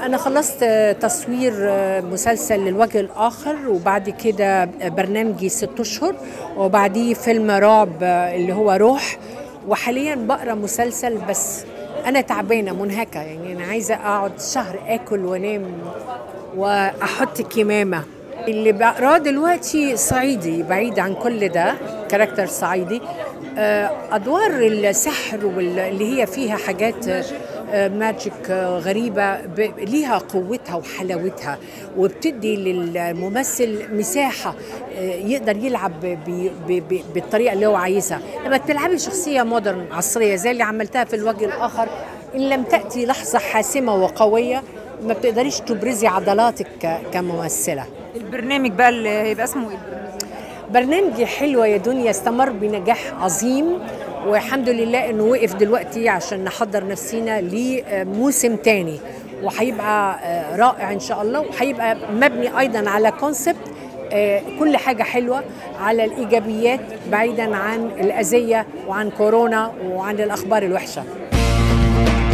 أنا خلصت تصوير مسلسل للوجه الآخر وبعد كده برنامجي ست أشهر وبعديه فيلم رعب اللي هو روح وحاليا بقرا مسلسل بس أنا تعبانة منهكة يعني أنا عايزة أقعد شهر آكل وأنام وأحط كمامة اللي بقراه دلوقتي صعيدي بعيد عن كل ده كاركتر صعيدي ادوار السحر واللي هي فيها حاجات ماجيك غريبه ليها قوتها وحلاوتها وبتدي للممثل مساحه يقدر يلعب بالطريقه اللي هو عايزها لما بتلعبي شخصيه مودرن عصريه زي اللي عملتها في الوجه الاخر ان لم تاتي لحظه حاسمه وقويه ما بتقدريش تبرزي عضلاتك كممثله البرنامج بقى اللي هيبقى اسمه ايه برنامجي حلوة يا دنيا استمر بنجاح عظيم والحمد لله انه وقف دلوقتي عشان نحضر نفسينا لموسم تاني وهيبقى رائع ان شاء الله وهيبقى مبني ايضا على كونسبت كل حاجة حلوة على الإيجابيات بعيدا عن الأذية وعن كورونا وعن الأخبار الوحشة